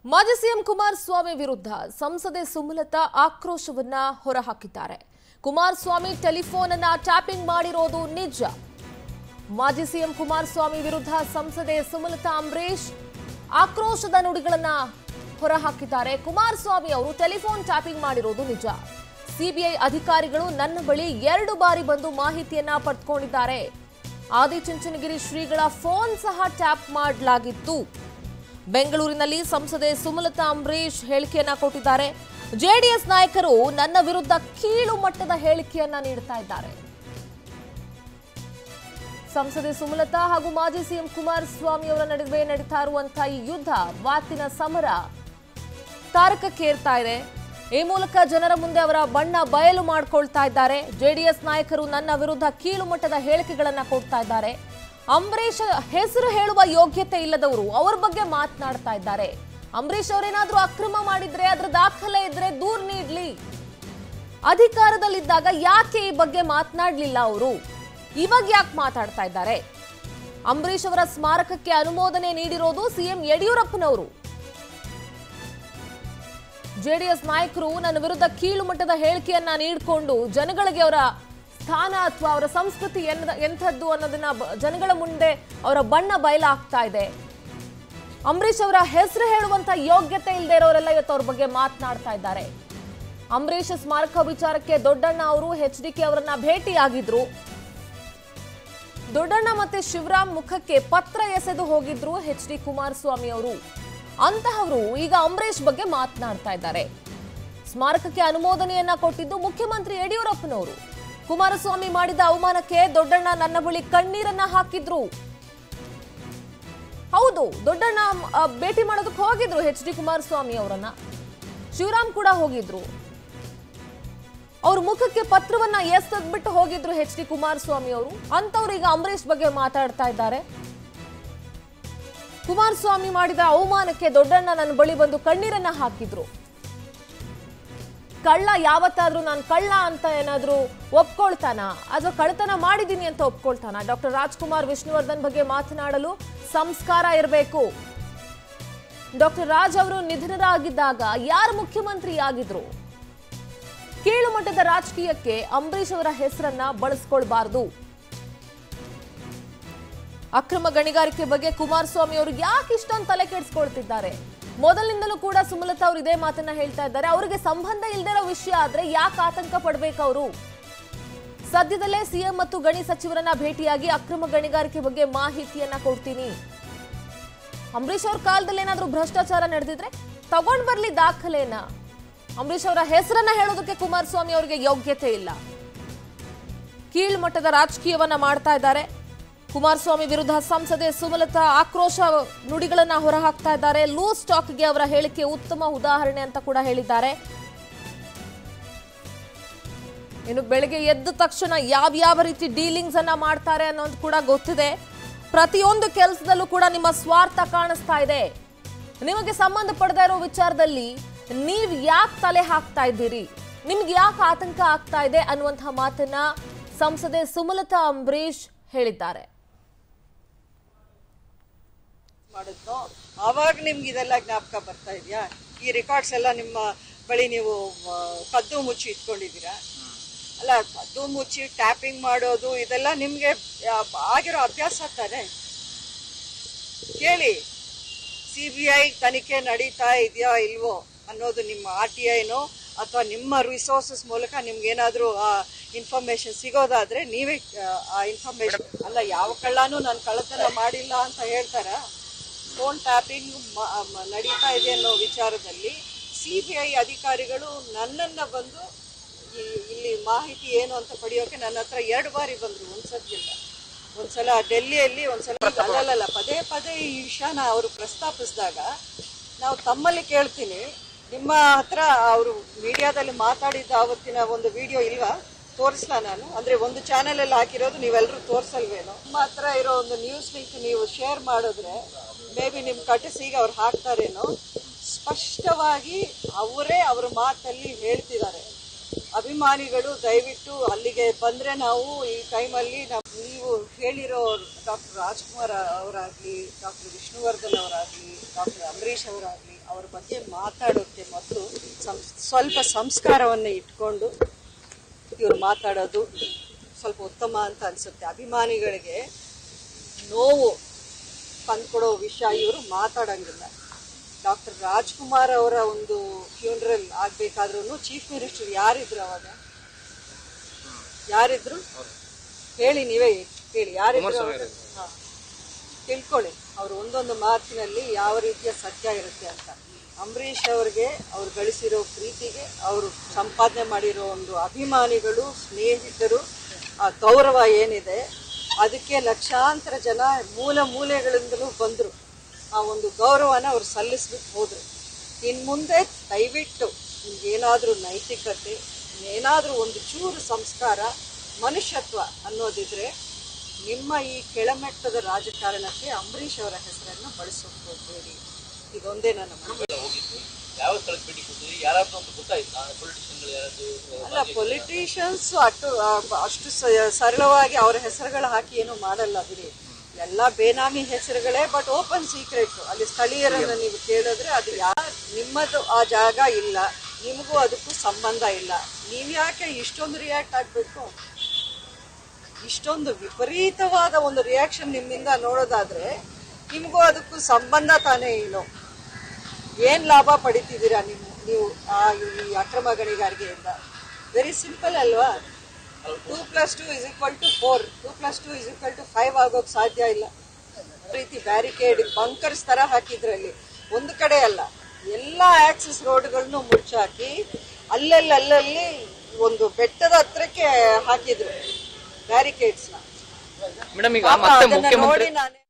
ಮಾಜಿ ಸಿಎಂ ಕುಮಾರಸ್ವಾಮಿ ವಿರುದ್ಧ ಸಂಸದೆ ಸುಮಲತಾ ಆಕ್ರೋಶವನ್ನ ಹೊರಹಾಕಿದ್ದಾರೆ ಕುಮಾರಸ್ವಾಮಿ ಟೆಲಿಫೋನ್ ಅನ್ನ ಟ್ಯಾಪಿಂಗ್ ಮಾಡಿರೋದು ನಿಜ ಮಾಜಿ ಸಿಎಂ ಕುಮಾರಸ್ವಾಮಿ ವಿರುದ್ಧ ಸಂಸದೆ ಸುಮಲತಾ ಅಂಬರೀಶ್ ಆಕ್ರೋಶದ ನುಡಿಗಳನ್ನ ಹೊರಹಾಕಿದ್ದಾರೆ ಕುಮಾರಸ್ವಾಮಿ ಅವರು ಟೆಲಿಫೋನ್ ಟ್ಯಾಪಿಂಗ್ ಮಾಡಿರೋದು ನಿಜ ಸಿಬಿಐ ಅಧಿಕಾರಿಗಳು ನನ್ನ ಬಳಿ ಎರಡು ಬಾರಿ ಬಂದು ಮಾಹಿತಿಯನ್ನ ಪಡೆದುಕೊಂಡಿದ್ದಾರೆ ಆದಿಚುಂಚನಗಿರಿ ಶ್ರೀಗಳ ಫೋನ್ ಸಹ ಟ್ಯಾಪ್ ಮಾಡಲಾಗಿತ್ತು ಬೆಂಗಳೂರಿನಲ್ಲಿ ಸಂಸದೆ ಸುಮಲತಾ ಅಂಬರೀಶ್ ಹೇಳಿಕೆಯನ್ನ ಕೊಟ್ಟಿದ್ದಾರೆ ಜೆಡಿಎಸ್ ನಾಯಕರು ನನ್ನ ವಿರುದ್ಧ ಕೀಳು ಮಟ್ಟದ ಹೇಳಿಕೆಯನ್ನ ನೀಡ್ತಾ ಇದ್ದಾರೆ ಸಂಸದೆ ಸುಮಲತಾ ಹಾಗೂ ಮಾಜಿ ಸಿಎಂ ಕುಮಾರಸ್ವಾಮಿ ಅವರ ನಡುವೆ ನಡೀತಾ ಇರುವಂತಹ ಈ ಯುದ್ಧ ಮಾತಿನ ಸಮರ ತಾರಕಕ್ಕೇರ್ತಾ ಇದೆ ಈ ಮೂಲಕ ಜನರ ಮುಂದೆ ಅವರ ಬಣ್ಣ ಬಯಲು ಮಾಡ್ಕೊಳ್ತಾ ಇದ್ದಾರೆ ಜೆಡಿಎಸ್ ನಾಯಕರು ನನ್ನ ವಿರುದ್ಧ ಕೀಳು ಮಟ್ಟದ ಹೇಳಿಕೆಗಳನ್ನ ಕೊಡ್ತಾ ಇದ್ದಾರೆ ಅಂಬರೀಷ್ ಹೆಸರು ಹೇಳುವ ಯೋಗ್ಯತೆ ಇಲ್ಲದವರು ಅವ್ರ ಬಗ್ಗೆ ಮಾತನಾಡ್ತಾ ಇದ್ದಾರೆ ಅಂಬರೀಷ್ ಅವರೇನಾದ್ರೂ ಅಕ್ರಮ ಮಾಡಿದ್ರೆ ಅದ್ರ ದಾಖಲೆ ಇದ್ರೆ ದೂರ್ ನೀಡ್ಲಿ ಅಧಿಕಾರದಲ್ಲಿದ್ದಾಗ ಯಾಕೆ ಈ ಬಗ್ಗೆ ಮಾತನಾಡ್ಲಿಲ್ಲ ಅವರು ಇವಾಗ ಯಾಕೆ ಮಾತಾಡ್ತಾ ಇದ್ದಾರೆ ಅಂಬರೀಷ್ ಅವರ ಸ್ಮಾರಕಕ್ಕೆ ಅನುಮೋದನೆ ನೀಡಿರೋದು ಸಿಎಂ ಯಡಿಯೂರಪ್ಪನವರು ಜೆಡಿಎಸ್ ನಾಯಕರು ನನ್ನ ವಿರುದ್ಧ ಕೀಳು ಮಟ್ಟದ ಹೇಳಿಕೆಯನ್ನ ನೀಡಿಕೊಂಡು ಜನಗಳಿಗೆ ಅವರ ಸ್ಥಾನ ಅಥವಾ ಅವರ ಸಂಸ್ಕೃತಿ ಎನ್ನ- ಎಂಥದ್ದು ಅನ್ನೋದನ್ನ ಬ- ಜನಗಳ ಮುಂದೆ ಅವರ ಬಣ್ಣ ಬಯಲಾಗ್ತಾ ಇದೆ ಅಂಬರೀಷ್ ಅವರ ಹೆಸರು ಹೇಳುವಂತ ಯೋಗ್ಯತೆ ಇಲ್ಲದೆ ಇರೋರೆಲ್ಲ ಇವತ್ತು ಅವ್ರ ಬಗ್ಗೆ ಮಾತನಾಡ್ತಾ ಇದ್ದಾರೆ ಅಂಬರೀಷ್ ಸ್ಮಾರಕ ವಿಚಾರಕ್ಕೆ ದೊಡ್ಡಣ್ಣ ಅವರು ಎಚ್ ಡಿ ಕೆ ಅವರನ್ನ ಭೇಟಿಯಾಗಿದ್ರು ದೊಡ್ಡಣ್ಣ ಮತ್ತೆ ಶಿವರಾಮ್ ಮುಖಕ್ಕೆ ಪತ್ರ ಎಸೆದು ಹೋಗಿದ್ರು ಎಚ್ ಡಿ ಕುಮಾರಸ್ವಾಮಿ ಅವರು ಅಂತಹವರು ಈಗ ಅಂಬರೀಷ್ ಬಗ್ಗೆ ಮಾತನಾಡ್ತಾ ಇದ್ದಾರೆ ಸ್ಮಾರಕಕ್ಕೆ ಅನುಮೋದನೆಯನ್ನ ಕೊಟ್ಟಿದ್ದು ಮುಖ್ಯಮಂತ್ರಿ ಯಡಿಯೂರಪ್ಪನವರು ಕುಮಾರಸ್ವಾಮಿ ಮಾಡಿದ ಅವಮಾನಕ್ಕೆ ದೊಡ್ಡಣ್ಣ ನನ್ನ ಬಳಿ ಕಣ್ಣೀರನ್ನ ಹಾಕಿದ್ರು ಹೌದು ದೊಡ್ಡಣ್ಣ ಆ, ಭೇಟಿ ಮಾಡೋದಕ್ಕೆ ಹೋಗಿದ್ರು ಎಚ್ ಡಿ ಕುಮಾರಸ್ವಾಮಿ ಅವರನ್ನ ಶಿವರಾಮ್ ಕೂಡ ಹೋಗಿದ್ರು ಅವ್ರ ಮುಖಕ್ಕೆ ಪತ್ರವನ್ನ ಎಸ್ತದ್ಬಿಟ್ಟು ಹೋಗಿದ್ರು ಎಚ್ ಡಿ ಕುಮಾರಸ್ವಾಮಿ ಅವರು ಅಂತವ್ರು ಈಗ ಅಂಬರೀಷ್ ಬಗ್ಗೆ ಮಾತಾಡ್ತಾ ಇದ್ದಾರೆ ಕುಮಾರಸ್ವಾಮಿ ಮಾಡಿದ ಅವಮಾನಕ್ಕೆ ದೊಡ್ಡಣ್ಣ ನನ್ನ ಬಳಿ ಬಂದು ಕಣ್ಣೀರನ್ನ ಹಾಕಿದ್ರು ಕಳ್ಳ ಯಾವತ್ತಾದ್ರೂ ನಾನು ಕಳ್ಳ ಅಂತ ಏನಾದ್ರೂ ಒಪ್ಕೊಳ್ತಾನ ಅಥವಾ ಕಳ್ಳತನ ಮಾಡಿದ್ದೀನಿ ಅಂತ ಒಪ್ಕೊಳ್ತಾನ ಡಾಕ್ಟರ್ ರಾಜ್ಕುಮಾರ್ ವಿಷ್ಣುವರ್ಧನ್ ಬಗ್ಗೆ ಮಾತನಾಡಲು ಸಂಸ್ಕಾರ ಇರಬೇಕು ಡಾಕ್ಟರ್ ರಾಜ್ ಅವರು ನಿಧನರಾಗಿದ್ದಾಗ ಯಾರು ಮುಖ್ಯಮಂತ್ರಿ ಆಗಿದ್ರು ಕೀಳು ಮಟ್ಟದ ರಾಜಕೀಯಕ್ಕೆ ಅಂಬರೀಷ್ ಅವರ ಹೆಸರನ್ನ ಬಳಸ್ಕೊಳ್ಬಾರ್ದು ಅಕ್ರಮ ಗಣಿಗಾರಿಕೆ ಬಗ್ಗೆ ಕುಮಾರಸ್ವಾಮಿ ಅವರು ಯಾಕೆ ಇಷ್ಟೊಂದು ತಲೆ ಕೆಡಿಸ್ಕೊಳ್ತಿದ್ದಾರೆ ಮೊದಲಿನಿಂದಲೂ ಕೂಡ ಸುಮಲತಾ ಅವರು ಇದೇ ಮಾತನ್ನ ಹೇಳ್ತಾ ಇದ್ದಾರೆ ಅವರಿಗೆ ಸಂಬಂಧ ಇಲ್ಲದೆ ಇರೋ ವಿಷಯ ಆದ್ರೆ ಯಾಕೆ ಆತಂಕ ಪಡ್ಬೇಕು ಅವರು ಸದ್ಯದಲ್ಲೇ ಸಿಎಂ ಮತ್ತು ಗಣಿ ಸಚಿವರನ್ನ ಭೇಟಿಯಾಗಿ ಅಕ್ರಮ ಗಣಿಗಾರಿಕೆ ಬಗ್ಗೆ ಮಾಹಿತಿಯನ್ನ ಕೊಡ್ತೀನಿ ಅಂಬರೀಷ್ ಅವ್ರ ಕಾಲದಲ್ಲಿ ಏನಾದ್ರೂ ಭ್ರಷ್ಟಾಚಾರ ನಡೆದಿದ್ರೆ ತಗೊಂಡ್ ಬರ್ಲಿ ದಾಖಲೆನ ಅಂಬರೀಷ್ ಅವರ ಹೆಸರನ್ನ ಹೇಳೋದಕ್ಕೆ ಕುಮಾರಸ್ವಾಮಿ ಅವರಿಗೆ ಯೋಗ್ಯತೆ ಇಲ್ಲ ಕೀಳ್ಮಟ್ಟದ ರಾಜಕೀಯವನ್ನ ಮಾಡ್ತಾ ಇದ್ದಾರೆ ಕುಮಾರಸ್ವಾಮಿ ವಿರುದ್ಧ ಸಂಸದೆ ಸುಮಲತಾ ಆಕ್ರೋಶ ನುಡಿಗಳನ್ನ ಹೊರಹಾಕ್ತಾ ಇದ್ದಾರೆ ಲೂಸ್ ಟಾಕ್ಗೆ ಅವರ ಹೇಳಿಕೆ ಉತ್ತಮ ಉದಾಹರಣೆ ಅಂತ ಕೂಡ ಹೇಳಿದ್ದಾರೆ ಇನ್ನು ಬೆಳಗ್ಗೆ ಎದ್ದ ತಕ್ಷಣ ಯಾವ್ಯಾವ ರೀತಿ ಡೀಲಿಂಗ್ಸ್ ಅನ್ನ ಮಾಡ್ತಾರೆ ಅನ್ನೋದು ಕೂಡ ಗೊತ್ತಿದೆ ಪ್ರತಿಯೊಂದು ಕೆಲಸದಲ್ಲೂ ಕೂಡ ನಿಮ್ಮ ಸ್ವಾರ್ಥ ಕಾಣಿಸ್ತಾ ಇದೆ ನಿಮಗೆ ಸಂಬಂಧಪಡದೇ ಇರೋ ವಿಚಾರದಲ್ಲಿ ನೀವ್ ಯಾಕೆ ತಲೆ ಹಾಕ್ತಾ ಇದ್ದೀರಿ ನಿಮ್ಗೆ ಯಾಕೆ ಆತಂಕ ಆಗ್ತಾ ಇದೆ ಅನ್ನುವಂತಹ ಮಾತನ್ನ ಸಂಸದೆ ಸುಮಲತಾ ಅಂಬರೀಶ್ ಹೇಳಿದ್ದಾರೆ ಮಾಡಿದ್ನೋ ಆವಾಗ ನಿಮ್ಗೆ ಇದೆಲ್ಲ ಜ್ಞಾಪಕ ಬರ್ತಾ ಇದೆಯಾ ಈ ರೆಕಾರ್ಡ್ಸ್ ಎಲ್ಲ ನಿಮ್ಮ ಬಳಿ ನೀವು ಆ, ಕದ್ದು ಮುಚ್ಚಿ ಇಟ್ಕೊಂಡಿದ್ದೀರಾ ಅಲ್ಲ ಕದ್ದು ಮುಚ್ಚಿ ಟ್ಯಾಪಿಂಗ್ ಮಾಡೋದು ಇದೆಲ್ಲ ನಿಮ್ಗೆ ಆ, ಆಗಿರೋ ಅಭ್ಯಾಸ ತಾನೆ ಕೇಳಿ ಸಿ ಬಿ ಐ ತನಿಖೆ ನಡೀತಾ ಇದೆಯಾ ಇಲ್ವೋ ಅನ್ನೋದು ನಿಮ್ಮ ಆರ್ ಟಿ ಐನೋ ಅಥವಾ ನಿಮ್ಮ ರಿಸೋರ್ಸಸ್ ಮೂಲಕ ನಿಮ್ಗೆ ಏನಾದರೂ ಆ ಇನ್ಫಾರ್ಮೇಶನ್ ಸಿಗೋದಾದ್ರೆ ನೀವೇ ಆ, ಆ ಇನ್ಫಾರ್ಮೇಶನ್ ಅಲ್ಲ ಯಾವ ಕಳ್ಳನೂ ನಾನು ಕಳ್ಳತನ ಮಾಡಿಲ್ಲ ಅಂತ ಹೇಳ್ತಾರ ಫೋನ್ ಟ್ಯಾಪಿಂಗ್ ನಡೀತಾ ಇದೆ ಅನ್ನೋ ವಿಚಾರದಲ್ಲಿ ಸಿ ಬಿ ಐ ಅಧಿಕಾರಿಗಳು ನನ್ನನ್ನ ಬಂದು ಈ- ಇಲ್ಲಿ ಮಾಹಿತಿ ಏನು ಅಂತ ಪಡೆಯೋಕೆ ನನ್ನ ಹತ್ರ ಎರಡು ಬಾರಿ ಬಂದ್ರು ಒಂದ್ಸತಿಲ್ಲ ಒಂದ್ಸಲ ಡೆಲ್ಲಿಯಲ್ಲಿ ಒಂದ್ಸಲ ಅಲ್ಲಲ್ಲ ಪದೇ ಪದೇ ಈ ವಿಷಯನ ಅವರು ಪ್ರಸ್ತಾಪಿಸಿದಾಗ ನಾವು ತಮ್ಮಲ್ಲಿ ಕೇಳ್ತೀನಿ ನಿಮ್ಮ ಹತ್ರ ಅವರು ಮೀಡಿಯಾದಲ್ಲಿ ಮಾತಾಡಿದ್ದ ಆವತ್ತಿನ ಒಂದು ವಿಡಿಯೋ ಇಲ್ವಾ ತೋರಿಸ್ಲಾ ನಾನು ಅಂದ್ರೆ ಒಂದು ಚಾನೆಲ್ ಅಲ್ಲಿ ಹಾಕಿರೋದು ನೀವೆಲ್ಲರೂ ತೋರಿಸಲ್ವೇನೋ ನಿಮ್ಮ ಹತ್ರ ಇರೋ ಒಂದು ನ್ಯೂಸ್ ಲಿಂಕ್ ನೀವು ಶೇರ್ ಮಾಡಿದ್ರೆ ಮೇ ಬಿ ನಿಮ್ ಕಟಿಸಿಗೆ ಅವ್ರು ಹಾಕ್ತಾರೇನೋ ಸ್ಪಷ್ಟವಾಗಿ ಅವರೇ ಅವ್ರ ಮಾತಲ್ಲಿ ಹೇಳ್ತಿದ್ದಾರೆ ಅಭಿಮಾನಿಗಳು ದಯವಿಟ್ಟು ಅಲ್ಲಿಗೆ ಬಂದ್ರೆ ನಾವು ಈ ಟೈಮಲ್ಲಿ ನೀವು ಹೇಳಿರೋ ಡಾಕ್ಟರ್ ರಾಜ್ಕುಮಾರ್ ಅವರಾಗ್ಲಿ ಡಾಕ್ಟರ್ ವಿಷ್ಣುವರ್ಧನ್ ಅವರಾಗ್ಲಿ ಡಾಕ್ಟರ್ ಅಂಬರೀಷ್ ಅವರಾಗ್ಲಿ ಅವ್ರ ಬಗ್ಗೆ ಮಾತಾಡೋಕ್ಕೆ ಮೊದಲು ಸ್ವಲ್ಪ ಸಂಸ್ಕಾರವನ್ನು ಇಟ್ಕೊಂಡು ಇವ್ರು ಮಾತಾಡೋದು ಸ್ವಲ್ಪ ಉತ್ತಮ ಅಂತ ಅನ್ಸುತ್ತೆ ಅಭಿಮಾನಿಗಳಿಗೆ ನೋವು ತಂದ್ಕೊಡೋ ವಿಷಯ ಇವರು ಮಾತಾಡಂಗಿಲ್ಲ ಡಾಕ್ಟರ್ ರಾಜ್ಕುಮಾರ್ ಅವರ ಒಂದು ಫ್ಯೂನರಲ್ ಆಗ್ಬೇಕಾದ್ರೂ ಚೀಫ್ ಮಿನಿಸ್ಟರ್ ಯಾರಿದ್ರು ಅವಾಗ ಯಾರಿದ್ರು ಹೇಳಿ ನೀವೇ ಹೇಳಿ ಯಾರಿದ್ರು ಅವಾಗ? ಹಾ. ತಿಳ್ಕೊಳ್ಳಿ ಅವರು ಒಂದೊಂದು ಮಾತಿನಲ್ಲಿ ಯಾವ ರೀತಿಯ ಸತ್ಯ ಇರುತ್ತೆ ಅಂತ ಅಂಬರೀಷ್ ಅವ್ರಿಗೆ ಅವ್ರು ಗಳಿಸಿರೋ ಪ್ರೀತಿಗೆ ಅವರು ಸಂಪಾದನೆ ಮಾಡಿರೋ ಒಂದು ಅಭಿಮಾನಿಗಳು ಸ್ನೇಹಿತರು ಆ ಗೌರವ ಏನಿದೆ ಅದಕ್ಕೆ ಲಕ್ಷಾಂತರ ಜನ ಮೂಲ ಮೂಲೆಗಳಿಂದಲೂ ಬಂದರು ಆ ಒಂದು ಗೌರವನ ಅವ್ರು ಸಲ್ಲಿಸ್ಬಿಟ್ಟು ಹೋದ್ರು ಇನ್ನು ಮುಂದೆ ದಯವಿಟ್ಟು ಏನಾದರೂ ನೈತಿಕತೆ ಏನಾದರೂ ಒಂದು ಚೂರು ಸಂಸ್ಕಾರ ಮನುಷ್ಯತ್ವ ಅನ್ನೋದಿದ್ರೆ ನಿಮ್ಮ ಈ ಕೆಳಮಟ್ಟದ ರಾಜಕಾರಣಕ್ಕೆ ಅಂಬರೀಷ್ ಅವರ ಹೆಸರನ್ನು ಬಳಸೋಕೆ ಹೋಗಬೇಡಿ ಇದೊಂದೇ ನನ್ನ ಮನವಿ ಹೋಗಿದ್ದು ಯಾವ ಸ್ಥಳಕ್ಕೆ ಭೇಟಿ ಕೊಟ್ಟಿದ್ರಿ ಯಾರಾದ್ರೂ ಅಂತ ಗೊತ್ತಾಯ್ತಾ ಪೊಲಿಟಿಷಿಯನ್ಗಳು ಯಾರಾದ್ರು ಅಲ್ಲ ಪೊಲಿಟಿಷಿಯನ್ಸ್ ಅಷ್ಟು ಆ, ಅಷ್ಟು ಸ- ಸರಳವಾಗಿ ಅವರ ಹೆಸರುಗಳು ಹಾಕಿ ಏನು ಮಾಡಲ್ಲ ಬಿಡಿ ಎಲ್ಲ ಬೇನಾಮಿ ಹೆಸರುಗಳೇ ಬಟ್ ಓಪನ್ ಸೀಕ್ರೆಟ್ ಅಲ್ಲಿ ಸ್ಥಳೀಯರನ್ನ ನೀವು ಕೇಳಿದ್ರೆ ಅದು ಯಾ ನಿಮ್ಮದು ಆ ಜಾಗ ಇಲ್ಲ ನಿಮಗೂ ಅದಕ್ಕೂ ಸಂಬಂಧ ಇಲ್ಲ ನೀವು ಯಾಕೆ ಇಷ್ಟೊಂದು ರಿಯಾಕ್ಟ್ ಆಗಬೇಕು ಇಷ್ಟೊಂದು ವಿಪರೀತವಾದ ಒಂದು ರಿಯಾಕ್ಷನ್ ನಿಮ್ಮಿಂದ ನೋಡೋದಾದ್ರೆ ನಿಮಗೂ ಅದಕ್ಕೂ ಸಂಬಂಧ ತಾನೇ ಏನು ಏನ್ ಲಾಭ ಪಡಿತಿದ್ದೀರಾ ನೀವು ನೀವು ಆ ಈ ಅಕ್ರಮ ಗಣಿಗಾರಿಕೆಯಿಂದ ವೆರಿ ಸಿಂಪಲ್ ಅಲ್ವಾ two plus two is equal to four two plus two is equal to five ಆಗೋಕ್ ಸಾಧ್ಯ ಇಲ್ಲ ಈ ರೀತಿ ಬ್ಯಾರಿಕೇಡ್ ಬಂಕರ್ಸ್ ತರ ಹಾಕಿದ್ರಲ್ಲಿ ಒಂದು ಕಡೆ ಅಲ್ಲ ಎಲ್ಲ ಆಕ್ಸಿಸ್ ರೋಡ್ಗಳನ್ನು ಮುಚ್ಚಾಕಿ ಅಲ್ಲಲ್ಲಿ ಅಲ್ಲಲ್ಲಿ ಒಂದು ಬೆಟ್ಟದ ಹತ್ರಕ್ಕೆ ಹಾಕಿದ್ರು ಬ್ಯಾರಿಕೇಡ್ಸ್ನ ಮೇಡಮ್ ಈಗ ಪಾಪ ಮತ್ತೆ ಅದನ್ನ ಮುಖ್ಯಮಂತ್ರಿ ನೋಡಿ ನಾನು